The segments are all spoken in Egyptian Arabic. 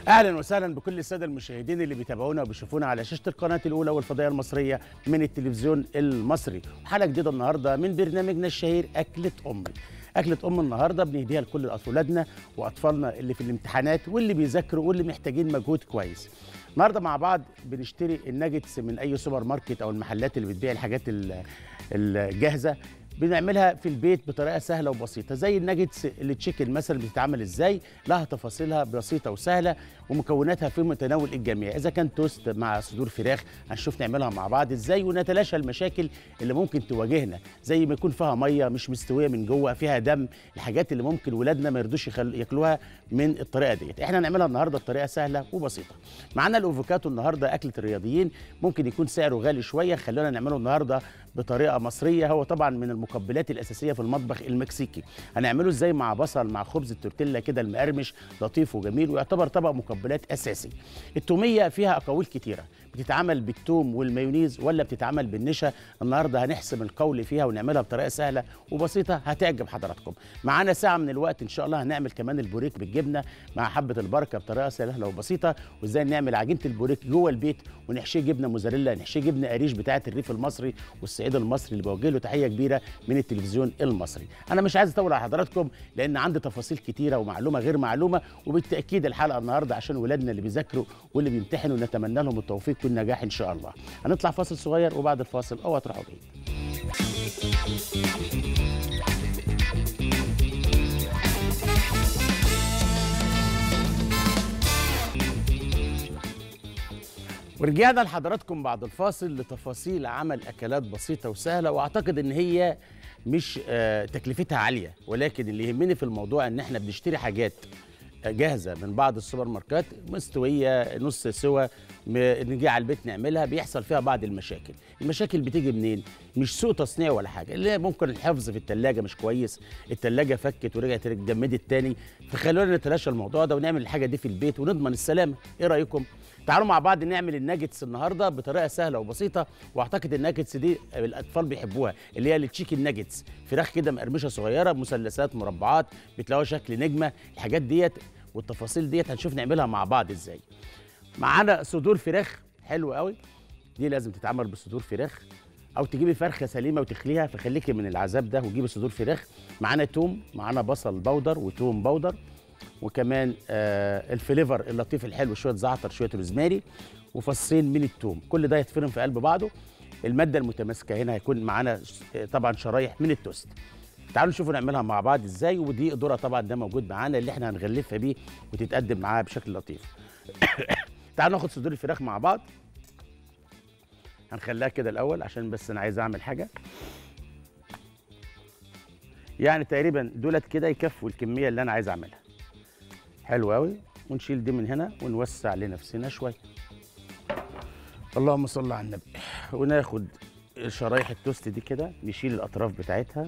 اهلا وسهلا بكل الساده المشاهدين اللي بيتابعونا وبيشوفونا على شاشه القناه الاولى والفضائيه المصريه من التلفزيون المصري حلقه جديده النهارده من برنامجنا الشهير اكله امي اكله ام النهارده بنهديها لكل اولادنا واطفالنا اللي في الامتحانات واللي بيذاكروا واللي محتاجين مجهود كويس النهارده مع بعض بنشتري الناجتس من اي سوبر ماركت او المحلات اللي بتبيع الحاجات ال- الجاهزه بنعملها في البيت بطريقه سهله وبسيطه زي الناجتس اللي تشيكن مثلا بتتعمل ازاي لها تفاصيلها بسيطه وسهله ومكوناتها في متناول الجميع اذا كان توست مع صدور فراخ هنشوف نعملها مع بعض ازاي ونتلاشى المشاكل اللي ممكن تواجهنا زي ما يكون فيها ميه مش مستويه من جوه فيها دم الحاجات اللي ممكن ولادنا ما يرضوش يخل... ياكلوها من الطريقه ديت احنا هنعملها النهارده بطريقه سهله وبسيطه معانا الافوكاتو النهارده اكله الرياضيين ممكن يكون سعره غالي شويه خلونا نعمله النهارده بطريقه مصريه هو طبعا من المقبلات الاساسيه في المطبخ المكسيكي هنعمله ازاي مع بصل مع خبز التورتيلا كده المقرمش لطيف وجميل ويعتبر طبق مقبلات اساسي التوميه فيها اقاويل كتيره بتتعمل بالثوم والمايونيز ولا بتتعمل بالنشا النهارده هنحسم القول فيها ونعملها بطريقه سهله وبسيطه هتعجب حضراتكم معانا ساعه من الوقت ان شاء الله هنعمل كمان البوريك بالجبنه مع حبه البركه بطريقه سهله وبسيطه وازاي نعمل عجينه البوريك جوه البيت ونحشيه جبنه موزاريلا نحشيه جبنه قريش بتاعه الريف المصري والصعيد المصري اللي بوجه له تحيه كبيره من التلفزيون المصري انا مش عايز اطول على حضراتكم لان عندي تفاصيل كتيره ومعلومه غير معلومه وبالتاكيد الحلقه النهارده عشان ولادنا اللي بيذاكروا واللي بيمتحنوا نتمنى لهم التوفيق والنجاح ان شاء الله هنطلع فاصل صغير وبعد الفاصل اوعى تروحوا بعيد ورجعنا لحضراتكم بعد الفاصل لتفاصيل عمل اكلات بسيطه وسهله واعتقد ان هي مش آه، تكلفتها عاليه ولكن اللي يهمني في الموضوع ان احنا بنشتري حاجات جاهزه من بعض السوبر ماركات مستويه نص سوا م- نيجي على البيت نعملها بيحصل فيها بعض المشاكل المشاكل بتيجي منين مش سوء تصنيع ولا حاجه اللي هي ممكن الحفظ في التلاجة مش كويس التلاجة فكت ورجعت اتجمدت تاني فخلونا نتلاشى الموضوع ده ونعمل الحاجه دي في البيت ونضمن السلامه ايه رايكم تعالوا مع بعض نعمل الناجتس النهارده بطريقه سهله وبسيطه واعتقد الناجتس دي الاطفال بيحبوها اللي هي التشيكن ناجتس فراخ كده مقرمشه صغيره مثلثات مربعات بتلاقوها شكل نجمه الحاجات ديت والتفاصيل ديت هنشوف نعملها مع بعض ازاي معانا صدور فراخ حلو قوي دي لازم تتعمل بصدور فراخ او تجيبي فرخه سليمه وتخليها فخليكي من العذاب ده وجيبي صدور فراخ معانا توم معانا بصل بودر وتوم بودر وكمان آه الفليفر اللطيف الحلو شويه زعتر شويه روزماري وفصين من التوم كل ده يتفرم في قلب بعضه الماده المتماسكه هنا هيكون معانا ش- آه، طبعا شرايح من التوست تعالوا نشوفوا نعملها مع بعض ازاي ودي ذره طبعا ده موجود معانا اللي احنا هنغلفها بيه وتتقدم معاها بشكل لطيف تعالوا ناخد صدور الفراخ مع بعض هنخليها كده الاول عشان بس انا عايز اعمل حاجه يعني تقريبا دولت كده يكفوا الكميه اللي انا عايز اعملها حلو قوي ونشيل دي من هنا ونوسع لنفسنا شويه اللهم صل على النبي وناخد شرايح التوست دي كده نشيل الاطراف بتاعتها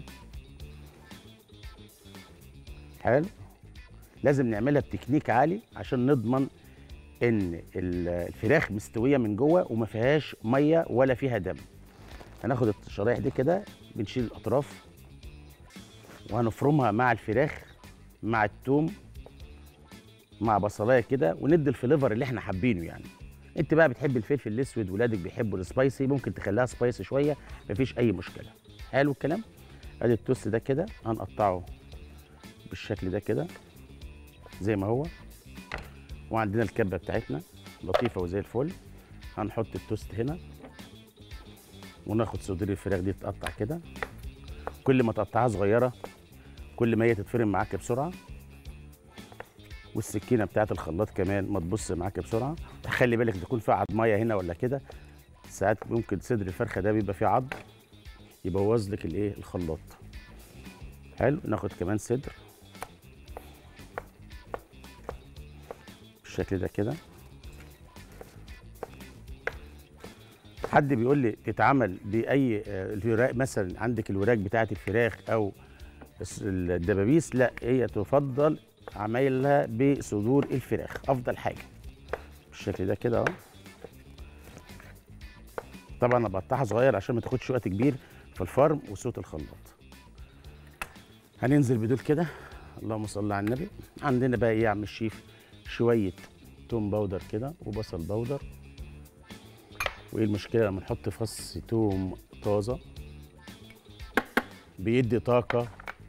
حلو لازم نعملها بتكنيك عالي عشان نضمن ان ال- الفراخ مستويه من جوه وما فيهاش ميه ولا فيها دم هناخد الشرايح دي كده بنشيل الاطراف وهنفرمها مع الفراخ مع التوم مع بصلايه كده وندي الفليفر اللي احنا حابينه يعني انت بقى بتحب الفلفل الاسود ولادك بيحبوا السبايسي ممكن تخليها سبايسي شويه مفيش اي مشكله حلو الكلام ادي التوست ده كده هنقطعه بالشكل ده كده زي ما هو وعندنا الكبه بتاعتنا لطيفه وزي الفل هنحط التوست هنا وناخد صدور الفراخ دي تتقطع كده كل ما تقطعها صغيره كل ما هي تتفرم معاك بسرعه والسكينه بتاعت الخلاط كمان ما تبص معاك بسرعه خلي بالك تكون فيها عضميه هنا ولا كده ساعات ممكن صدر الفرخه ده بيبقى فيه عض يبوظ لك الايه الخلاط حلو ناخد كمان صدر بالشكل ده كده حد بيقول لي تتعمل باي آه، الوراق مثلا عندك الوراك بتاعه الفراخ او الس- الدبابيس لا هي تفضل عمايلها بصدور الفراخ افضل حاجه بالشكل ده كده اهو طبعا انا بقطعها صغير عشان ما تاخدش وقت كبير في الفرم وصوت الخلاط هننزل بدول كده اللهم صل على النبي عندنا بقى ايه يا عم الشيف شويه توم باودر كده وبصل باودر وايه المشكله لما نحط فص توم طازه بيدي طاقه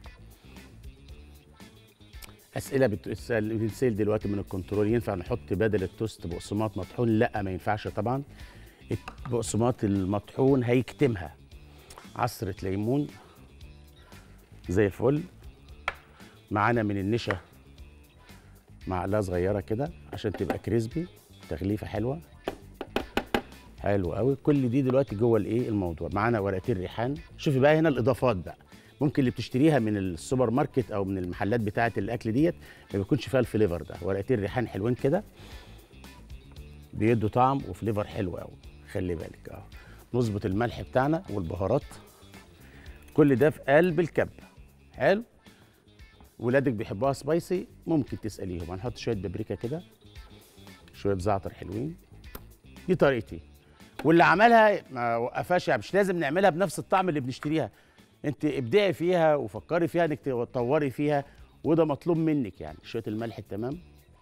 اسئله بتسال بتنسال دلوقتي من الكنترول ينفع نحط بدل التوست بقسماط مطحون لا ما ينفعش طبعا البقسماط المطحون هيكتمها عصره ليمون زي الفل معانا من النشا معلقه صغيره كده عشان تبقى كريسبي تغليفه حلوه حلو قوي كل دي دلوقتي جوه الايه الموضوع معانا ورقتين ريحان شوفي بقى هنا الاضافات بقى ممكن اللي بتشتريها من السوبر ماركت او من المحلات بتاعه الاكل ديت ما بيكونش فيها الفليفر ده ورقتين ريحان حلوين كده بيدوا طعم وفليفر حلو قوي خلي بالك اه نظبط الملح بتاعنا والبهارات كل ده في قلب الكبه حلو ولادك بيحبوها سبايسي ممكن تساليهم هنحط شويه بابريكا كده شويه زعتر حلوين دي طريقتي واللي عملها ما وقفهاش يعني مش لازم نعملها بنفس الطعم اللي بنشتريها انت ابدعي فيها وفكري فيها انك تطوري فيها وده مطلوب منك يعني شويه الملح التمام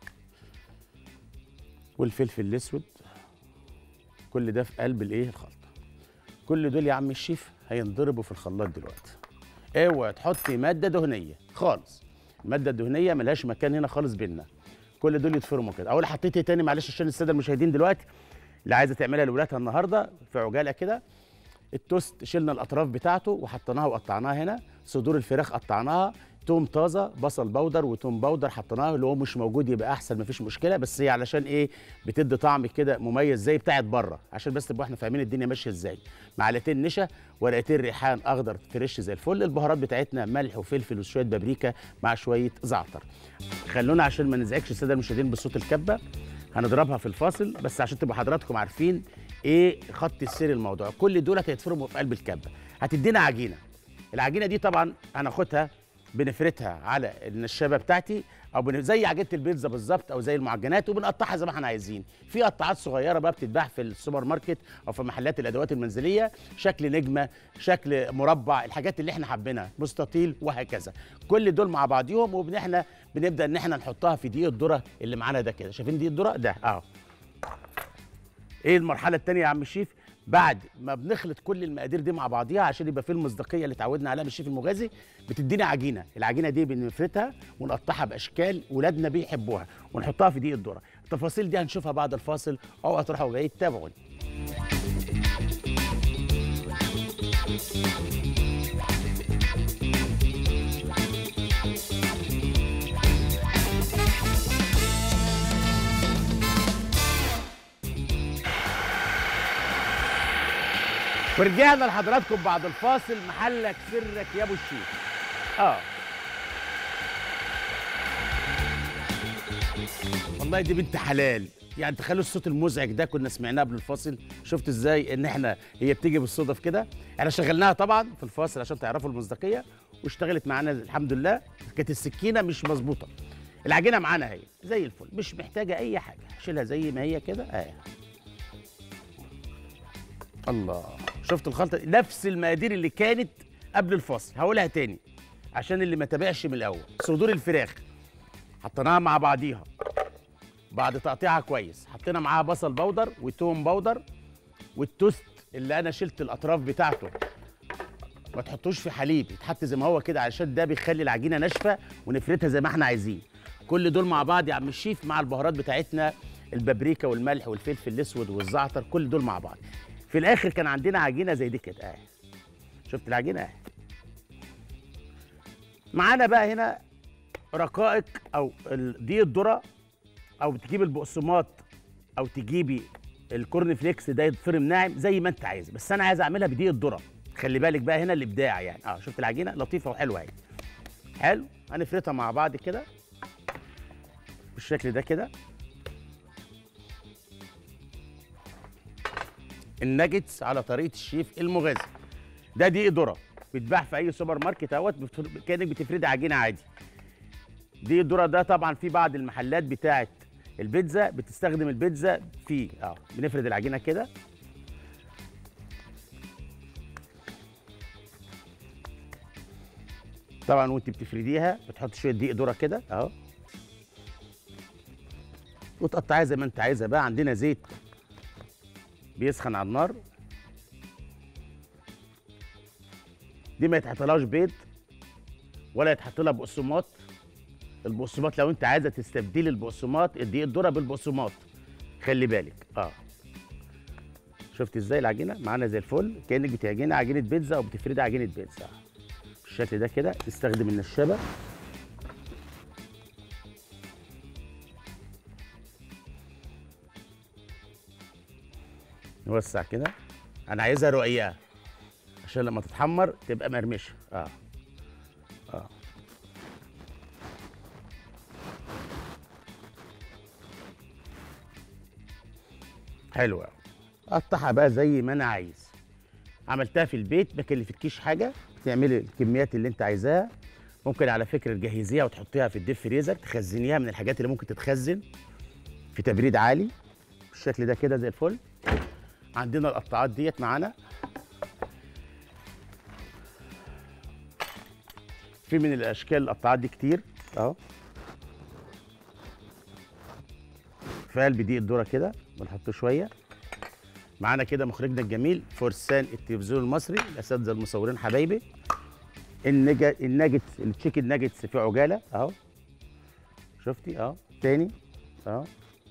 والفلفل الاسود كل ده في قلب الايه الخلطه كل دول يا عم الشيف هينضربوا في الخلاط دلوقتي اوعى تحطي ماده دهنيه خالص الماده الدهنيه ملهاش مكان هنا خالص بينا كل دول يتفرموا كده اول حطيت إيه تاني معلش عشان الساده المشاهدين دلوقتي اللي عايزه تعملها لاولادها النهارده في عجاله كده التوست شلنا الاطراف بتاعته وحطيناها وقطعناها هنا صدور الفراخ قطعناها توم طازه بصل بودر وتوم بودر حطيناه اللي هو مش موجود يبقى احسن مفيش مشكله بس هي علشان ايه بتدي طعم كده مميز زي بتاعت بره عشان بس نبقى احنا فاهمين الدنيا ماشيه ازاي معلقتين نشا ورقتين ريحان اخضر فريش زي الفل البهارات بتاعتنا ملح وفلفل وشويه بابريكا مع شويه زعتر خلونا عشان ما نزعجش الساده المشاهدين بصوت الكبه هنضربها في الفاصل بس عشان تبقوا حضراتكم عارفين ايه خط السير الموضوع كل دول هيتفرموا في قلب الكبه هتدينا عجينه العجينه دي طبعا هناخدها بنفردها على النشابه بتاعتي او بن... زي عجينه البيتزا بالظبط او زي المعجنات وبنقطعها زي ما احنا عايزين في قطعات صغيره بقى بتتباع في السوبر ماركت او في محلات الادوات المنزليه شكل نجمه شكل مربع الحاجات اللي احنا حابينها مستطيل وهكذا كل دول مع بعضيهم وبن بنبدا ان احنا نحطها في دقيق الذره اللي معانا ده كده شايفين دقيق الذره ده اهو ايه المرحله الثانيه يا عم الشيف بعد ما بنخلط كل المقادير دي مع بعضيها عشان يبقى فيه المصداقيه اللي اتعودنا عليها من الشيف المغازي بتدينا عجينه العجينه دي بنفردها ونقطعها باشكال ولادنا بيحبوها ونحطها في دقيق الذره التفاصيل دي هنشوفها بعد الفاصل اوعوا تروحوا بعيد تابعوني ورجعنا لحضراتكم بعد الفاصل محلك سرك يا ابو الشيخ اه والله دي بنت حلال يعني تخيلوا الصوت المزعج ده كنا سمعناه قبل الفاصل شفت ازاي ان احنا هي بتيجي بالصدف كده احنا شغلناها طبعا في الفاصل عشان تعرفوا المصداقيه واشتغلت معانا الحمد لله كانت السكينه مش مظبوطه العجينه معانا اهي زي الفل مش محتاجه اي حاجه شيلها زي ما هي كده اهي الله شفت الخلطه نفس المقادير اللي كانت قبل الفصل هقولها تاني عشان اللي ما تابعش من الاول صدور الفراخ حطيناها مع بعضيها بعد تقطيعها كويس حطينا معاها بصل بودر وتوم بودر والتوست اللي انا شلت الاطراف بتاعته ما تحطوش في حليب يتحط زي ما هو كده علشان ده بيخلي العجينه ناشفه ونفردها زي ما احنا عايزين كل دول مع بعض يا عم الشيف مع البهارات بتاعتنا البابريكا والملح والفلفل الاسود والزعتر كل دول مع بعض في الاخر كان عندنا عجينه زي دي كده اهي شفت العجينه اهي معانا بقى هنا رقائق او دي الذره او بتجيب البقسماط او تجيبي الكورن فليكس ده يتفرم ناعم زي ما انت عايز بس انا عايز اعملها بدقيق الذره خلي بالك بقى هنا الابداع يعني اه شفت العجينه لطيفه وحلوه اهي حلو هنفردها مع بعض كده بالشكل ده كده الناجتس على طريقه الشيف المغازي ده دقيق ذره بيتباع في اي سوبر ماركت اهوت كانك بتفردي عجينه عادي دقيق الذره ده طبعا في بعض المحلات بتاعه البيتزا بتستخدم البيتزا فيه اه بنفرد العجينه كده طبعا وانت بتفرديها بتحط شويه دقيق ذره كده اهو وتقطعيها زي ما انت عايزه بقى عندنا زيت بيسخن على النار دي ما يتحطلهاش بيض ولا يتحط لها بقسماط البقسماط لو انت عايزه تستبدلي البقسماط ادي الذره بالبقسماط خلي بالك اه شفت ازاي العجينه معانا زي الفل كانك بتعجني عجينه بيتزا او بتفردي عجينه بيتزا بالشكل ده كده تستخدم النشابه نوسع كده انا عايزها رقيقه عشان لما تتحمر تبقى مرمشه اه اه حلو قوي قطعها بقى زي ما انا عايز عملتها في البيت ما كلفتكيش حاجه بتعملي الكميات اللي انت عايزاها ممكن على فكره تجهزيها وتحطيها في الديب فريزر تخزنيها من الحاجات اللي ممكن تتخزن في تبريد عالي بالشكل ده كده زي الفل عندنا القطاعات ديت معانا في من الاشكال القطاعات دي كتير اهو في قلب دي الذره كده بنحط شويه معانا كده مخرجنا الجميل فرسان التلفزيون المصري الاساتذه المصورين حبايبي النجا الناجتس التشيكن ناجتس في عجاله اهو شفتي اهو تاني اهو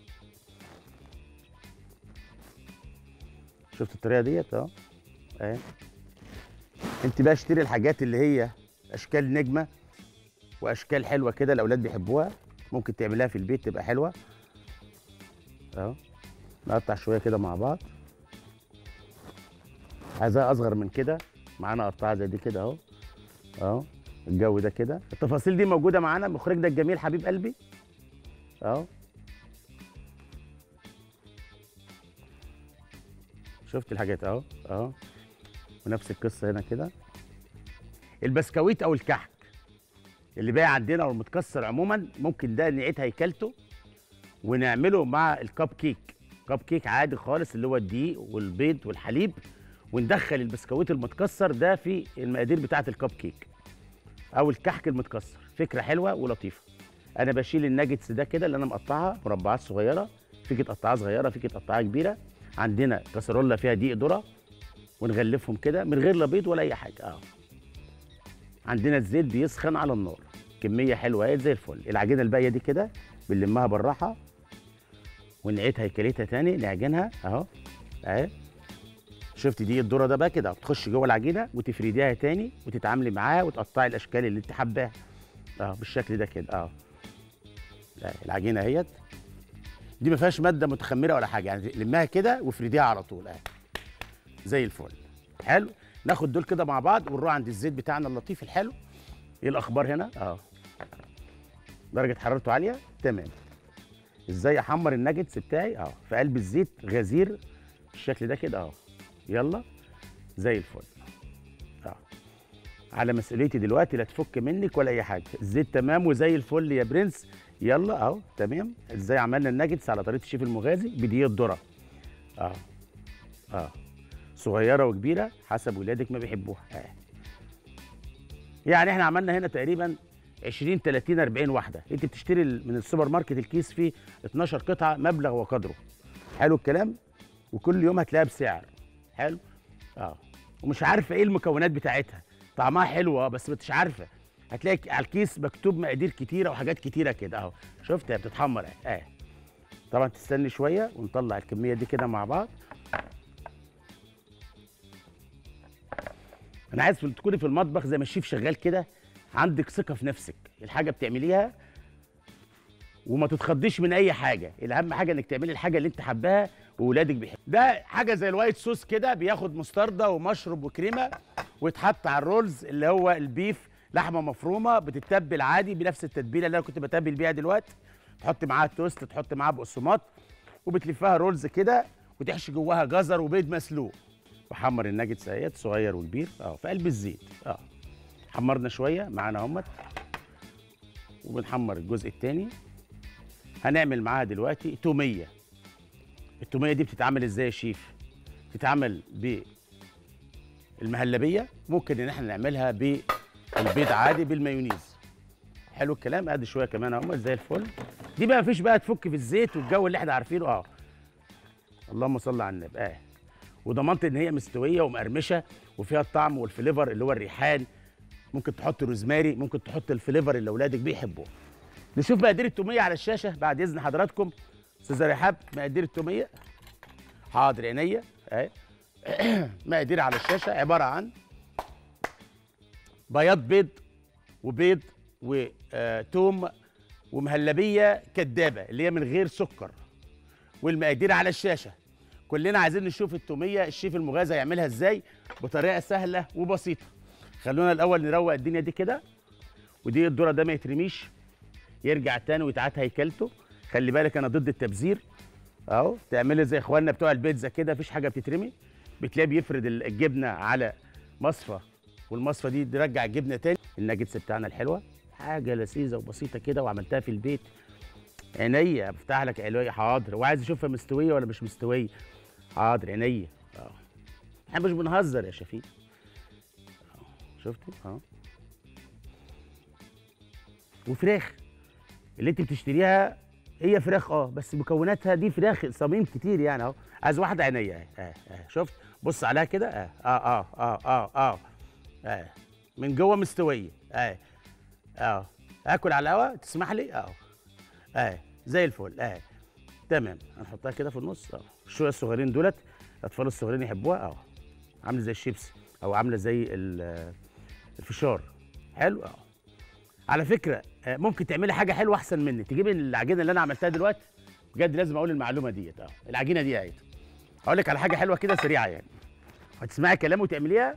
شفت الطريقه ديت اهو اهي انت بقى اشتري الحاجات اللي هي اشكال نجمه واشكال حلوه كده الاولاد بيحبوها ممكن تعملها في البيت تبقى حلوه اهو نقطع شويه كده مع بعض عايزاها اصغر من كده معانا قطعه زي دي كده اهو اهو الجو ده كده التفاصيل دي موجوده معانا مخرجنا الجميل حبيب قلبي اهو شفت الحاجات اهو اهو ونفس القصه هنا كده البسكويت او الكحك اللي باقي عندنا والمتكسر عموما ممكن ده نعيد هيكلته ونعمله مع الكب كيك كب كيك عادي خالص اللي هو الدقيق والبيض والحليب وندخل البسكويت المتكسر ده في المقادير بتاعه الكب كيك او الكحك المتكسر فكره حلوه ولطيفه انا بشيل الناجتس ده كده اللي انا مقطعها مربعات صغيره فيك تقطعها صغيره فيك تقطعها كبيره عندنا كسرولة فيها دقيق ذره ونغلفهم كده من غير لا بيض ولا اي حاجه اه عندنا الزيت بيسخن على النار كميه حلوه اهي زي الفل العجينه الباقيه دي كده بنلمها بالراحه ونعيد هيكلتها تاني نعجنها اهو اهي شفت دي الذره ده بقى كده بتخش جوه العجينه وتفرديها تاني وتتعاملي معاها وتقطعي الاشكال اللي انت حباها اه بالشكل ده كده اه آه، العجينه اهيت دي ما فيهاش ماده متخمره ولا حاجه يعني لمها كده وافرديها على طول اهي زي الفل حلو ناخد دول كده مع بعض ونروح عند الزيت بتاعنا اللطيف الحلو ايه الاخبار هنا اه درجه حرارته عاليه تمام ازاي احمر الناجتس بتاعي اه في قلب الزيت غزير بالشكل ده كده اه يلا زي الفل اه على مسؤوليتي دلوقتي لا تفك منك ولا اي حاجه الزيت تمام وزي الفل يا برنس يلا اهو تمام ازاي عملنا الناجتس على طريقه الشيف المغازي بدقيق الذره اه اه صغيره وكبيره حسب ولادك ما بيحبوها آه. يعني احنا عملنا هنا تقريبا 20 30 40 واحده انت بتشتري ال- من السوبر ماركت الكيس فيه 12 قطعه مبلغ وقدره حلو الكلام وكل يوم هتلاقيها بسعر حلو اه ومش عارفه ايه المكونات بتاعتها طعمها حلو اه بس مش عارفه هتلاقي ك- على الكيس مكتوب مقادير كتيره وحاجات كتيره كده اهو شفت هي بتتحمر اهي اه طبعا تستني شويه ونطلع الكميه دي كده مع بعض انا عايز في- تكوني في المطبخ زي ما الشيف شغال كده عندك ثقه في نفسك الحاجه بتعمليها وما تتخضيش من اي حاجه الاهم حاجه انك تعملي الحاجه اللي انت حباها واولادك بيحبوا ده حاجه زي الوايت صوص كده بياخد مستردة ومشروب وكريمه ويتحط على الرولز اللي هو البيف لحمه مفرومه بتتبل عادي بنفس التتبيله اللي انا كنت بتبل بيها دلوقتي تحط معاها توست تحط معاها بقسماط وبتلفها رولز كده وتحشي جواها جزر وبيض مسلوق وحمر الناجتس اهيت صغير وكبير اه في قلب الزيت اه حمرنا شويه معانا اهمت وبنحمر الجزء الثاني هنعمل معاها دلوقتي توميه التوميه دي بتتعمل ازاي يا شيف بتتعمل بالمهلبيه ممكن ان احنا نعملها بالبيض عادي بالمايونيز حلو الكلام ادي شويه كمان اهمت زي الفل دي بقى مفيش بقى تفك في الزيت والجو اللي احنا عارفينه اه اللهم صل على النبي اه وضمنت ان هي مستويه ومقرمشه وفيها الطعم والفليفر اللي هو الريحان ممكن تحط روزماري ممكن تحط الفليفر اللي اولادك بيحبوه نشوف مقادير التوميه على الشاشه بعد اذن حضراتكم استاذه رحاب مقادير التوميه حاضر عينيا اهي مقادير على الشاشه عباره عن بياض بيض وبيض وتوم ومهلبيه كدابه اللي هي من غير سكر والمقادير على الشاشه كلنا عايزين نشوف التوميه الشيف المغازى يعملها ازاي بطريقه سهله وبسيطه خلونا الاول نروق الدنيا دي كده ودي الذره ده ما يترميش يرجع تاني ويتعاد هيكلته خلي بالك انا ضد التبذير اهو تعملي زي اخواننا بتوع البيتزا كده مفيش حاجه بتترمي بتلاقيه بيفرد ال- الجبنه على مصفى والمصفى دي ترجع الجبنه تاني الناجتس بتاعنا الحلوه حاجه لذيذه وبسيطه كده وعملتها في البيت عينيا بفتح لك علوية حاضر وعايز اشوفها مستويه ولا مش مستويه حاضر عينيا اه احنا مش بنهزر يا شفيق أهو. شفتي اه وفراخ اللي انت بتشتريها هي فراخ اه بس مكوناتها دي فراخ صميم كتير يعني اهو عايز واحده عينيا اهي اه اه شفت بص عليها كده اه اه اه اه اه اه, آه. من جوه مستويه اه اه اكل على الهوا تسمح لي اه اه زي الفل اه تمام هنحطها كده في النص اه الشويه الصغيرين دولت الاطفال الصغيرين يحبوها اه عامله زي الشيبسي او عامله زي ال- الفشار حلو اه على فكره آه، ممكن تعملي حاجه حلوه احسن مني تجيبي العجينه اللي انا عملتها دلوقتي بجد لازم اقول المعلومه ديت اه العجينه دي اهي هقول لك على حاجه حلوه كده سريعه يعني هتسمعي كلامي وتعمليها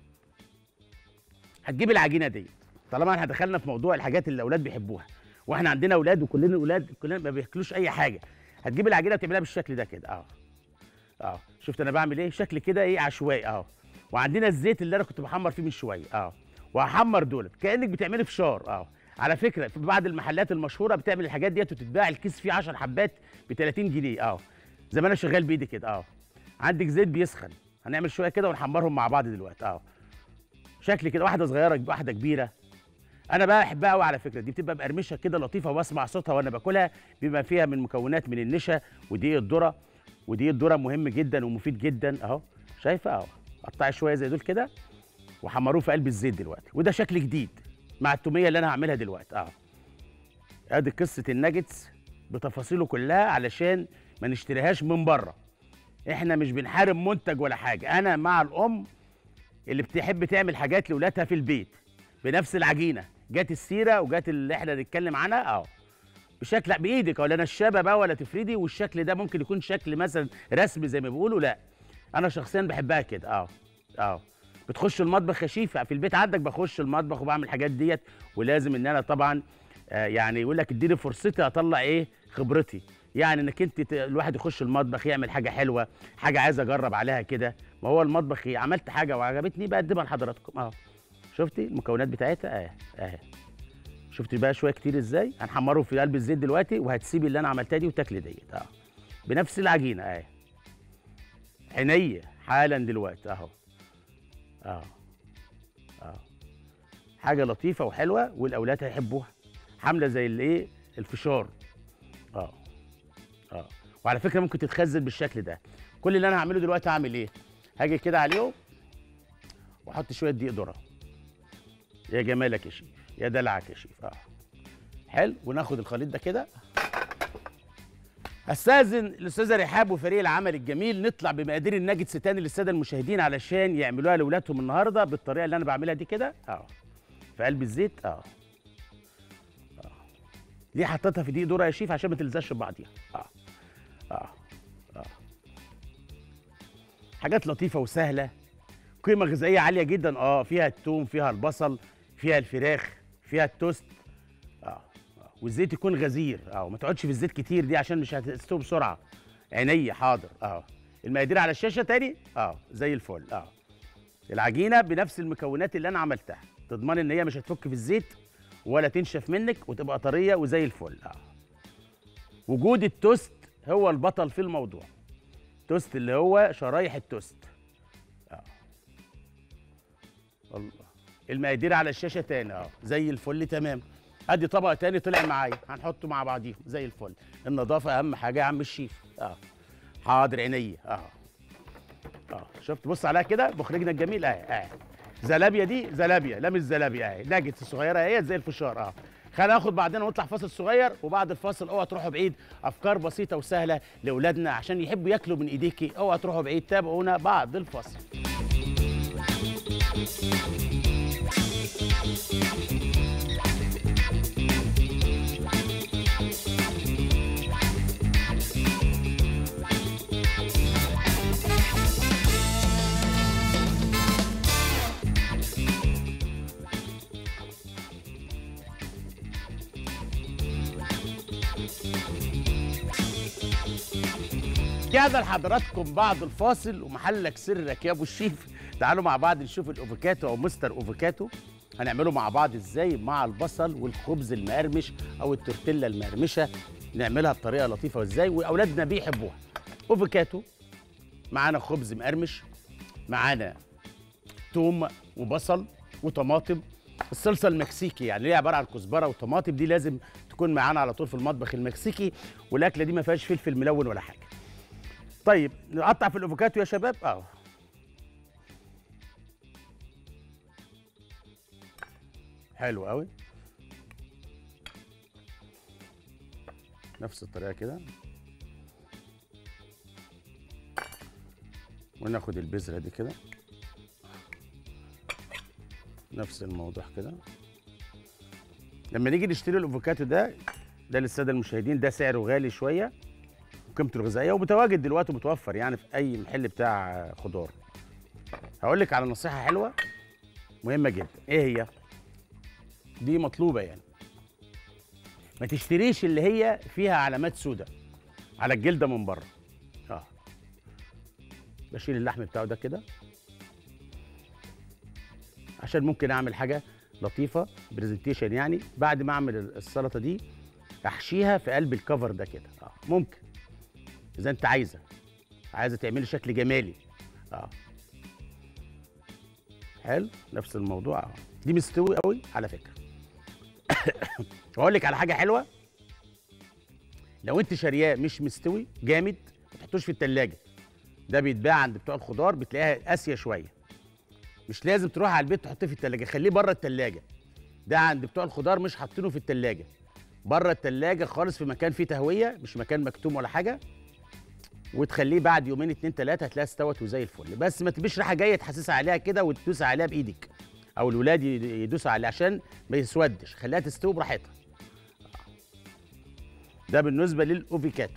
هتجيبي العجينه دي طالما احنا دخلنا في موضوع الحاجات اللي الاولاد بيحبوها واحنا عندنا اولاد وكلنا اولاد كلنا ما بياكلوش اي حاجه هتجيب العجينه وتعملها بالشكل ده كده اه اه شفت انا بعمل ايه شكل كده ايه عشوائي اه وعندنا الزيت اللي انا كنت بحمر فيه من شويه اه وهحمر دولت كانك بتعملي فشار اه على فكره في بعض المحلات المشهوره بتعمل الحاجات ديت وتتباع الكيس فيه 10 حبات ب 30 جنيه اه زي ما انا شغال بايدي كده اه عندك زيت بيسخن هنعمل شويه كده ونحمرهم مع بعض دلوقتي اه شكل كده واحده صغيره واحده كبيره انا بقى احبها قوي على فكره دي بتبقى مقرمشه كده لطيفه واسمع صوتها وانا باكلها بيبقى فيها من مكونات من النشا ودقيق الذره ودقيق الذره مهم جدا ومفيد جدا اهو شايفه اهو قطعي شويه زي دول كده وحمروه في قلب الزيت دلوقتي وده شكل جديد مع التوميه اللي انا هعملها دلوقتي اه ادي قصه الناجتس بتفاصيله كلها علشان ما نشتريهاش من بره احنا مش بنحارب منتج ولا حاجه انا مع الام اللي بتحب تعمل حاجات لاولادها في البيت بنفس العجينه جت السيره وجت اللي احنا نتكلم عنها اه بشكل بايدك ولا نشابه بقى ولا تفردي والشكل ده ممكن يكون شكل مثلا رسمي زي ما بيقولوا لا انا شخصيا بحبها كده اه اه بتخش المطبخ يا شيف في البيت عندك بخش المطبخ وبعمل الحاجات ديت ولازم ان انا طبعا آه يعني يقول لك اديني فرصتي اطلع ايه خبرتي يعني انك انت ت- الواحد يخش المطبخ يعمل حاجه حلوه حاجه عايز اجرب عليها كده ما هو المطبخ إيه؟ عملت حاجه وعجبتني بقدمها لحضراتكم اه شفتي المكونات بتاعتها اهي اهي شفتي بقى شويه كتير ازاي هنحمره في قلب الزيت دلوقتي وهتسيبي اللي انا عملتها دي وتاكلي ديت اه بنفس العجينه اهي عينيا حالا دلوقتي اهو اه اه حاجه لطيفه وحلوه والاولاد هيحبوها عامله زي الايه الفشار اه اه وعلى فكره ممكن تتخزن بالشكل ده كل اللي انا هعمله دلوقتي هعمل ايه هاجي كده عليهم واحط شويه دقيق ذره يا جمالك يا شيف يا دلعك يا شيف اه حلو وناخد الخليط ده كده استاذن الاستاذه رحاب وفريق العمل الجميل نطلع بمقادير الناجتس تاني للساده المشاهدين علشان يعملوها لاولادهم النهارده بالطريقه اللي انا بعملها دي كده اه في قلب الزيت اه اه ليه حطيتها في دقيق ذره يا شيف عشان ما تلزقش في بعضيها اه اه اه حاجات لطيفه وسهله قيمه غذائيه عاليه جدا اه فيها الثوم فيها البصل فيها الفراخ فيها التوست اه آه. والزيت يكون غزير اه وما تقعدش في الزيت كتير دي عشان مش هتستوي بسرعه عينيا حاضر اه المقادير على الشاشه تاني اه زي الفل اه العجينه بنفس المكونات اللي انا عملتها تضمن ان هي مش هتفك في الزيت ولا تنشف منك وتبقى طريه وزي الفل اه وجود التوست هو البطل في الموضوع توست اللي هو شرايح التوست اه الله المقادير على الشاشه تاني اه زي الفل تمام ادي طبق تاني طلع معايا هنحطه مع بعضيهم زي الفل النظافه اهم حاجه يا عم الشيف اه حاضر عينيا اه اه شفت بص عليها كده مخرجنا الجميل اهي اهي زلابيا دي زلابيا لا مش زلابيا اهي ناجتس الصغيره اهي زي الفشار اه خلينا ناخد بعدين ونطلع فاصل صغير وبعد الفاصل اوعى تروحوا بعيد افكار بسيطه وسهله لاولادنا عشان يحبوا ياكلوا من ايديكي اوعى تروحوا بعيد تابعونا بعد الفاصل رجعنا لحضراتكم بعد الفاصل ومحلك سرك يا ابو الشيف تعالوا مع بعض نشوف الاوفوكاتو او مستر اوفوكاتو هنعمله مع بعض ازاي مع البصل والخبز المقرمش او التورتيلا المقرمشه نعملها بطريقه لطيفه وازاي واولادنا بيحبوها اوفوكاتو معانا خبز مقرمش معانا توم وبصل وطماطم الصلصه المكسيكي يعني اللي هي عباره عن كزبره وطماطم دي لازم تكون معانا على طول في المطبخ المكسيكي والاكله دي ما فيهاش فلفل ملون ولا حاجه طيب نقطع في الافوكاتو يا شباب اه حلو قوي نفس الطريقه كده وناخد البذره دي كده نفس الموضوع كده لما نيجي نشتري الافوكاتو ده ده للساده المشاهدين ده سعره غالي شويه وقيمته الغذائيه ومتواجد دلوقتي متوفر يعني في اي محل بتاع خضار هقول لك على نصيحه حلوه مهمه جدا ايه هي دي مطلوبه يعني ما تشتريش اللي هي فيها علامات سوداء على الجلده من بره اه بشيل اللحم بتاعه ده كده عشان ممكن اعمل حاجه لطيفه برزنتيشن يعني بعد ما اعمل السلطه دي احشيها في قلب الكفر ده كده اه ممكن اذا انت عايزه عايزه تعملي شكل جمالي اه حلو نفس الموضوع اه دي مستوي قوي على فكره واقول لك على حاجه حلوه لو انت شارياه مش مستوي جامد ما تحطوش في التلاجة ده بيتباع عند بتوع الخضار بتلاقيها قاسيه شويه مش لازم تروح على البيت تحطيه في التلاجة خليه بره التلاجة ده عند بتوع الخضار مش حاطينه في التلاجة بره التلاجة خالص في مكان فيه تهويه مش مكان مكتوم ولا حاجه وتخليه بعد يومين اتنين تلاته هتلاقيها استوت وزي الفل بس ما تبقيش ريحه جايه تحسسها عليها كده وتدوس عليها بايدك او الولاد يدوسوا عليها عشان ما يسودش خليها تستوي براحتها ده بالنسبه للاوفيكاتو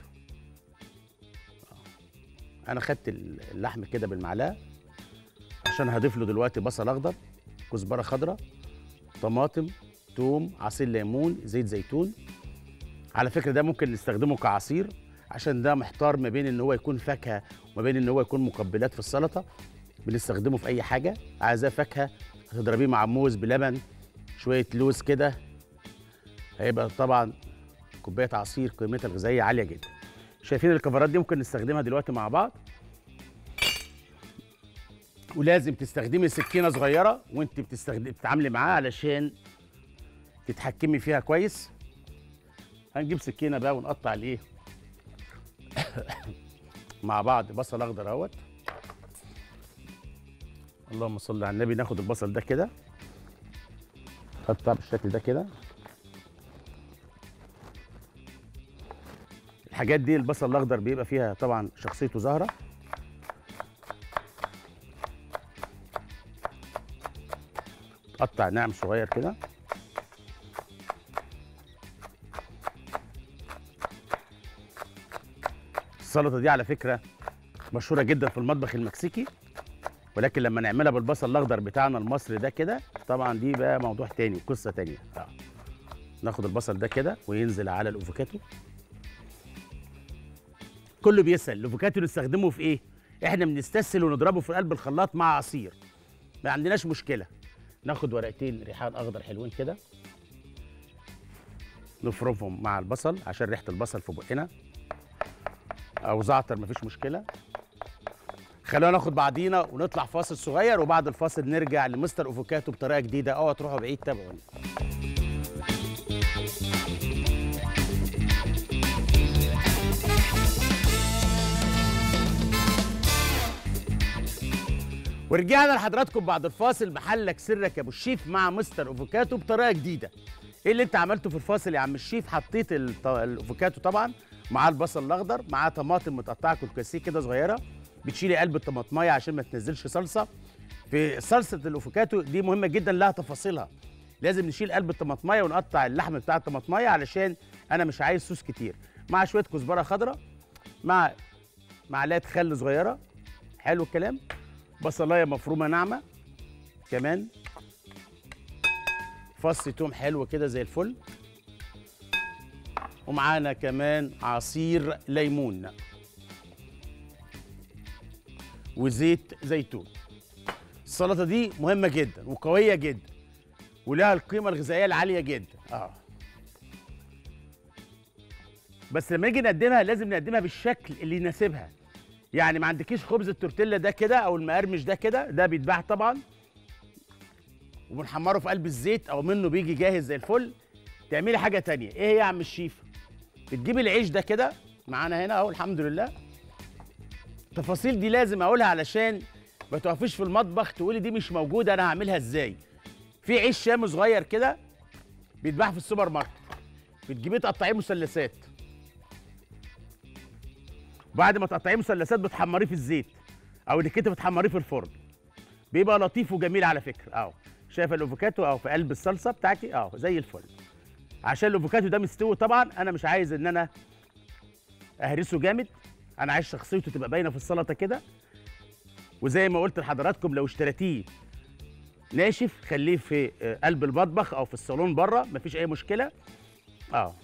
انا خدت اللحم كده بالمعلقه عشان هضيف له دلوقتي بصل اخضر كزبره خضراء طماطم توم عصير ليمون زيت زيتون على فكره ده ممكن نستخدمه كعصير عشان ده محتار ما بين ان هو يكون فاكهه وما بين ان هو يكون مقبلات في السلطه بنستخدمه في اي حاجه عايزاه فاكهه هتضربيه مع موز بلبن شويه لوز كده هيبقى طبعا كوبايه عصير قيمتها الغذائيه عاليه جدا شايفين الكفرات دي ممكن نستخدمها دلوقتي مع بعض ولازم تستخدمي سكينه صغيره وانت بتستخدمي بتتعاملي معاها علشان تتحكمي فيها كويس هنجيب سكينه بقى ونقطع الايه مع بعض بصل اخضر اهوت اللهم صل على النبي ناخد البصل ده كده نقطع بالشكل ده كده الحاجات دي البصل الاخضر بيبقى فيها طبعا شخصيته ظاهره قطع ناعم صغير كده السلطه دي على فكره مشهوره جدا في المطبخ المكسيكي ولكن لما نعملها بالبصل الاخضر بتاعنا المصري ده كده طبعا دي بقى موضوع تاني قصه تانيه اه ناخد البصل ده كده وينزل على الافوكاتو كله بيسال الافوكاتو نستخدمه في ايه احنا بنستسهل ونضربه في قلب الخلاط مع عصير ما عندناش مشكله ناخد ورقتين ريحان اخضر حلوين كده نفرمهم مع البصل عشان ريحه البصل في بقنا او زعتر مفيش مشكله خلونا ناخد بعضينا ونطلع فاصل صغير وبعد الفاصل نرجع لمستر افوكاتو بطريقه جديده اوعى تروحوا بعيد تابعوني ورجعنا لحضراتكم بعد الفاصل محلك سرك يا ابو الشيف مع مستر افوكاتو بطريقه جديده ايه اللي انت عملته في الفاصل يا عم الشيف حطيت الط- الافوكاتو طبعا مع البصل الاخضر مع طماطم متقطعه كلكسيه كده صغيره بتشيلي قلب الطماطمايه عشان ما تنزلش صلصه في صلصه الافوكاتو دي مهمه جدا لها تفاصيلها لازم نشيل قلب الطماطمايه ونقطع اللحم بتاع الطماطمايه علشان انا مش عايز صوص كتير مع شويه كزبره خضراء مع معلقه خل صغيره حلو الكلام بصلايه مفرومه ناعمه كمان فص توم حلو كده زي الفل ومعانا كمان عصير ليمون وزيت زيتون السلطه دي مهمه جدا وقويه جدا ولها القيمه الغذائيه العاليه جدا اه بس لما نيجي نقدمها لازم نقدمها بالشكل اللي يناسبها يعني ما عندكيش خبز التورتيلا ده كده او المقرمش ده كده ده بيتباع طبعا وبنحمره في قلب الزيت او منه بيجي جاهز زي الفل تعملي حاجه تانية ايه هي يا عم الشيف بتجيبي العيش ده كده معانا هنا اهو الحمد لله التفاصيل دي لازم اقولها علشان ما تقفيش في المطبخ تقولي دي مش موجوده انا هعملها ازاي في عيش شام صغير كده بيتباع في السوبر ماركت بتجيبيه تقطعيه مثلثات بعد ما تقطعيه مثلثات بتحمريه في الزيت او انك انت بتحمريه في الفرن بيبقى لطيف وجميل على فكره اهو شايف الافوكاتو اهو في قلب الصلصه بتاعتي اهو زي الفل عشان الافوكاتو ده مستوي طبعا انا مش عايز ان انا اهرسه جامد انا عايز شخصيته تبقى باينه في السلطه كده وزي ما قلت لحضراتكم لو اشتريتيه ناشف خليه في آه، قلب المطبخ او في الصالون بره مفيش اي مشكله اه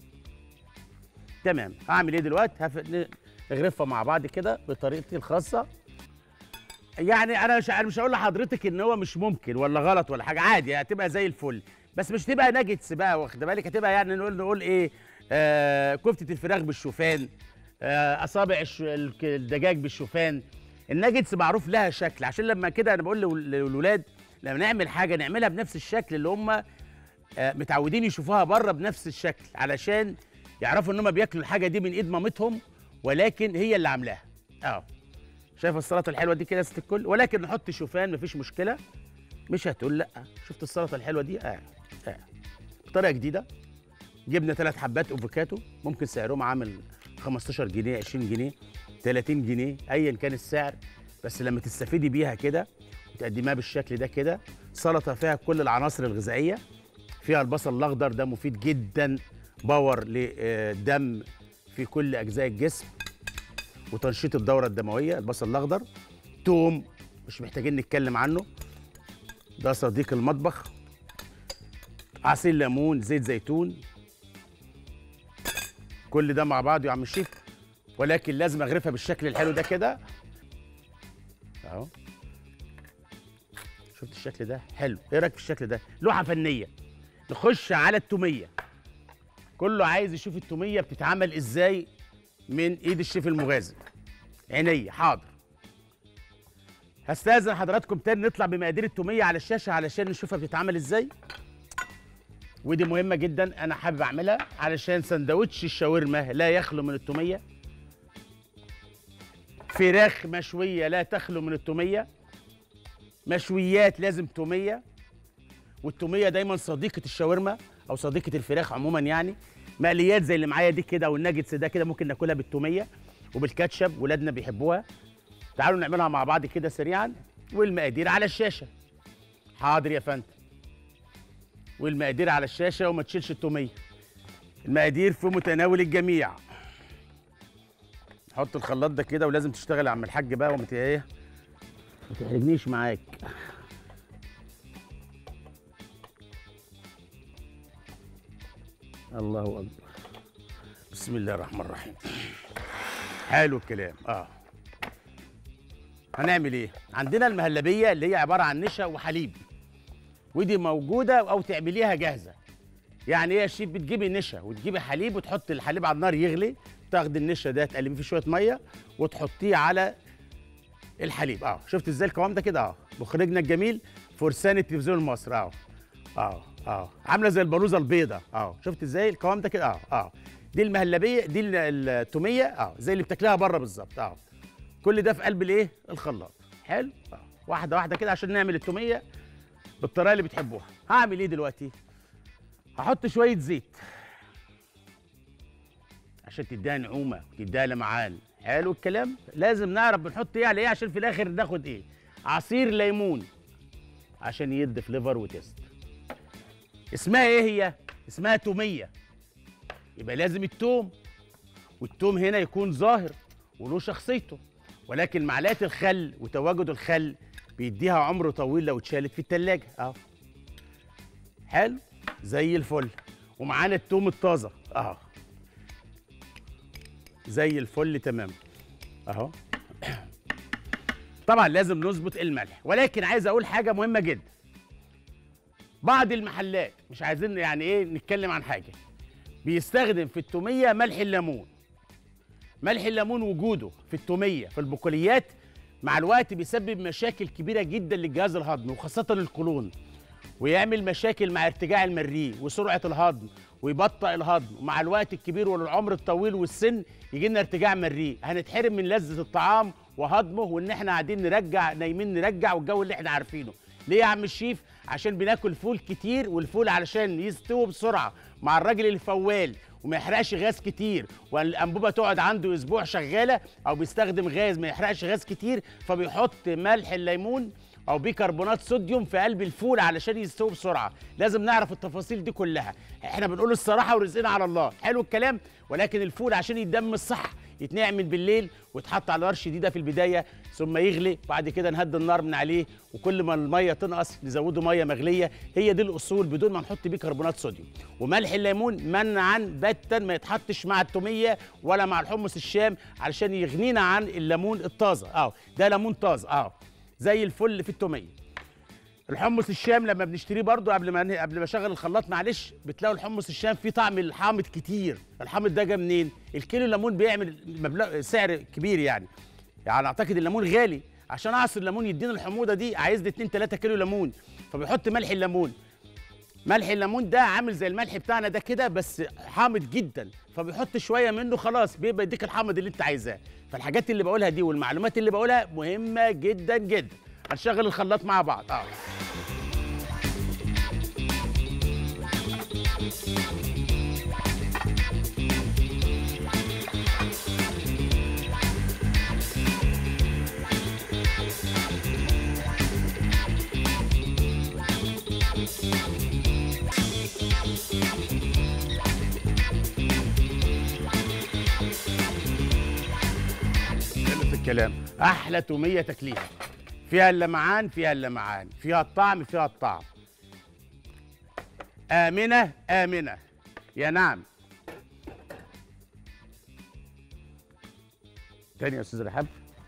تمام هعمل ايه دلوقتي هف... نغرفها مع بعض كده بطريقتي الخاصه يعني انا مش انا مش هقول لحضرتك ان هو مش ممكن ولا غلط ولا حاجه عادي هتبقى زي الفل بس مش تبقى ناجتس بقى واخد بالك هتبقى يعني نقول نقول ايه آه كفته الفراخ بالشوفان آه اصابع الش- الك- الدجاج بالشوفان الناجتس معروف لها شكل عشان لما كده انا بقول لل- للولاد لما نعمل حاجه نعملها بنفس الشكل اللي هم آه متعودين يشوفوها بره بنفس الشكل علشان يعرفوا ان هم بياكلوا الحاجه دي من ايد مامتهم ولكن هي اللي عاملاها اه شايف السلطه الحلوه دي كده يا ست الكل ولكن نحط شوفان مفيش مشكله مش هتقول لا شفت السلطه الحلوه دي اه اه بطريقه جديده جبنا ثلاث حبات افوكاتو ممكن سعرهم عامل 15 جنيه 20 جنيه 30 جنيه ايا كان السعر بس لما تستفيدي بيها كده وتقدميها بالشكل ده كده سلطه فيها كل العناصر الغذائيه فيها البصل الاخضر ده مفيد جدا باور للدم في كل اجزاء الجسم وتنشيط الدوره الدمويه البصل الاخضر توم مش محتاجين نتكلم عنه ده صديق المطبخ عصير ليمون زيت زيتون كل ده مع بعض يا عم الشيف ولكن لازم اغرفها بالشكل الحلو ده كده اهو شفت الشكل ده حلو ايه رايك في الشكل ده لوحه فنيه نخش على التوميه كله عايز يشوف التوميه بتتعمل ازاي من ايد الشيف المغازي عينيا حاضر هستاذن حضراتكم تاني نطلع بمقادير التوميه على الشاشه علشان نشوفها بتتعمل ازاي ودي مهمه جدا انا حابب اعملها علشان سندوتش الشاورما لا يخلو من التوميه فراخ مشويه لا تخلو من التوميه مشويات لازم توميه والتوميه دايما صديقه الشاورما او صديقه الفراخ عموما يعني مقليات زي اللي معايا دي كده والناجتس ده كده ممكن ناكلها بالتوميه وبالكاتشب ولادنا بيحبوها تعالوا نعملها مع بعض كده سريعا والمقادير على الشاشه حاضر يا فندم والمقادير على الشاشه وما تشيلش التوميه المقادير في متناول الجميع حط الخلاط ده كده ولازم تشتغل يا عم الحاج بقى وما ت- ايه ما تحرجنيش معاك الله اكبر بسم الله الرحمن الرحيم حلو الكلام اه هنعمل ايه عندنا المهلبيه اللي هي عباره عن نشا وحليب ودي موجوده او تعمليها جاهزه يعني ايه يا شيف بتجيبي نشا وتجيبي حليب وتحط الحليب على النار يغلي تاخدي النشا ده تقلبيه في شويه ميه وتحطيه على الحليب اه شفت ازاي القوام ده كده اه مخرجنا الجميل فرسان التلفزيون المصري اه اه اه عامله زي البلوزه البيضه اه شفت ازاي القوام ده كده اه اه دي المهلبيه دي ال- التوميه اه زي اللي بتاكلها بره بالظبط اه كل ده في قلب الايه الخلاط حلو اه واحده واحده كده عشان نعمل التوميه بالطريقه اللي بتحبوها هعمل ايه دلوقتي هحط شويه زيت عشان تديها نعومه وتديها لمعان حلو الكلام لازم نعرف بنحط ايه على ايه عشان في الاخر ناخد ايه عصير ليمون عشان يدي فليفر وتيست اسمها ايه هي اسمها توميه يبقى لازم التوم والتوم هنا يكون ظاهر وله شخصيته ولكن معلقه الخل وتواجد الخل بيديها عمر طويل لو اتشالت في التلاجة اهو حلو زي الفل ومعانا التوم الطازه اهو زي الفل تمام اهو طبعا لازم نظبط الملح ولكن عايز اقول حاجه مهمه جدا بعض المحلات مش عايزين يعني ايه نتكلم عن حاجه بيستخدم في التوميه ملح الليمون ملح الليمون وجوده في التوميه في البقوليات مع الوقت بيسبب مشاكل كبيره جدا للجهاز الهضمي وخاصه القولون ويعمل مشاكل مع ارتجاع المريء وسرعه الهضم ويبطئ الهضم ومع الوقت الكبير والعمر الطويل والسن يجي لنا ارتجاع مريء هنتحرم من لذه الطعام وهضمه وان احنا قاعدين نرجع نايمين نرجع والجو اللي احنا عارفينه ليه يا عم الشيف عشان بناكل فول كتير والفول علشان يستوي بسرعه مع الراجل الفوال وما يحرقش غاز كتير والانبوبه تقعد عنده اسبوع شغاله او بيستخدم غاز ما يحرقش غاز كتير فبيحط ملح الليمون او بيكربونات صوديوم في قلب الفول علشان يستوي بسرعه لازم نعرف التفاصيل دي كلها احنا بنقول الصراحه ورزقنا على الله حلو الكلام ولكن الفول عشان يتدم الصح يتنقع من بالليل ويتحط على نار شديده في البدايه ثم يغلي بعد كده نهدي النار من عليه وكل ما الميه تنقص نزوده ميه مغليه هي دي الاصول بدون ما نحط بيكربونات صوديوم وملح الليمون منعا باتا ما يتحطش مع التوميه ولا مع الحمص الشام علشان يغنينا عن الليمون الطازه اه ده ليمون طازه اه زي الفل في التوميه الحمص الشام لما بنشتريه برضو قبل ما قبل ما اشغل الخلاط معلش بتلاقوا الحمص الشام فيه طعم الحامض كتير الحامض ده جه منين الكيلو ليمون بيعمل مبلغ سعر كبير يعني يعني اعتقد الليمون غالي عشان اعصر الليمون يدينا الحموضه دي عايز لي 2 3 كيلو ليمون فبيحط ملح الليمون ملح الليمون ده عامل زي الملح بتاعنا ده كده بس حامض جدا فبيحط شويه منه خلاص بيبقى يديك الحامض اللي انت عايزاه فالحاجات اللي بقولها دي والمعلومات اللي بقولها مهمه جدا جدا هنشغل الخلاط مع بعض اه خلص الكلام احلى توميه تكليف فيها اللمعان فيها اللمعان فيها الطعم فيها الطعم آمنة آمنة يا نعم تاني يا أستاذ رحاب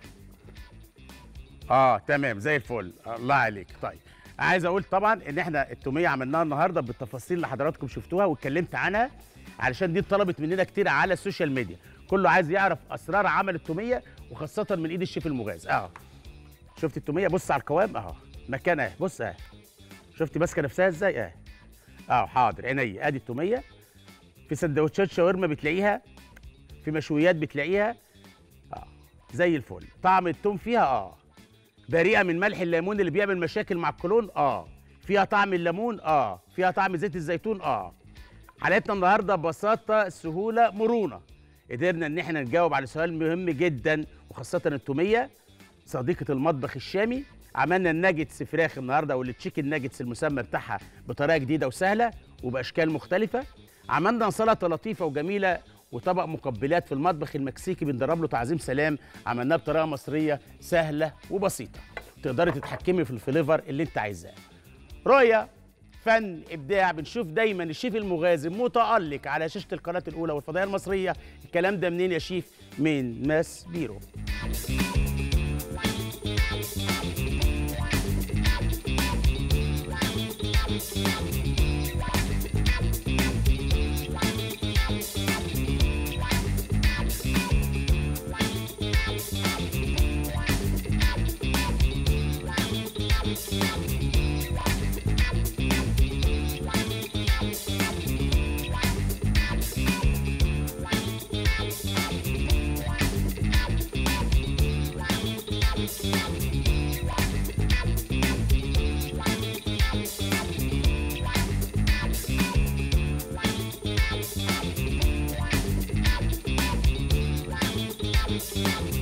اه تمام زي الفل الله عليك طيب عايز اقول طبعا ان احنا التوميه عملناها النهارده بالتفاصيل اللي حضراتكم شفتوها واتكلمت عنها علشان دي اتطلبت مننا كتير على السوشيال ميديا كله عايز يعرف اسرار عمل التوميه وخاصه من ايد الشيف المغاز اه شفت التوميه بص على القوام اهو مكانها اهي بص اهي شفت ماسكه نفسها ازاي اهي اه حاضر عينيا ادي التوميه في سندوتشات شاورما بتلاقيها في مشويات بتلاقيها اه زي الفل طعم التوم فيها اه بريئه من ملح الليمون اللي بيعمل مشاكل مع القولون اه فيها طعم الليمون اه فيها طعم زيت الزيتون اه حلقتنا النهارده ببساطه سهوله مرونه قدرنا ان احنا نجاوب على سؤال مهم جدا وخاصه التوميه صديقه المطبخ الشامي عملنا الناجتس فراخ النهارده او التشيكن ناجتس المسمى بتاعها بطريقه جديده وسهله وباشكال مختلفه عملنا سلطه لطيفه وجميله وطبق مقبلات في المطبخ المكسيكي بندرب له تعظيم سلام عملناه بطريقه مصريه سهله وبسيطه تقدري تتحكمي في الفليفر اللي انت عايزاه رؤيه فن ابداع بنشوف دايما الشيف المغازي متالق على شاشه القناه الاولى والفضائيه المصريه الكلام ده منين يا شيف من ماس بيرو الشفا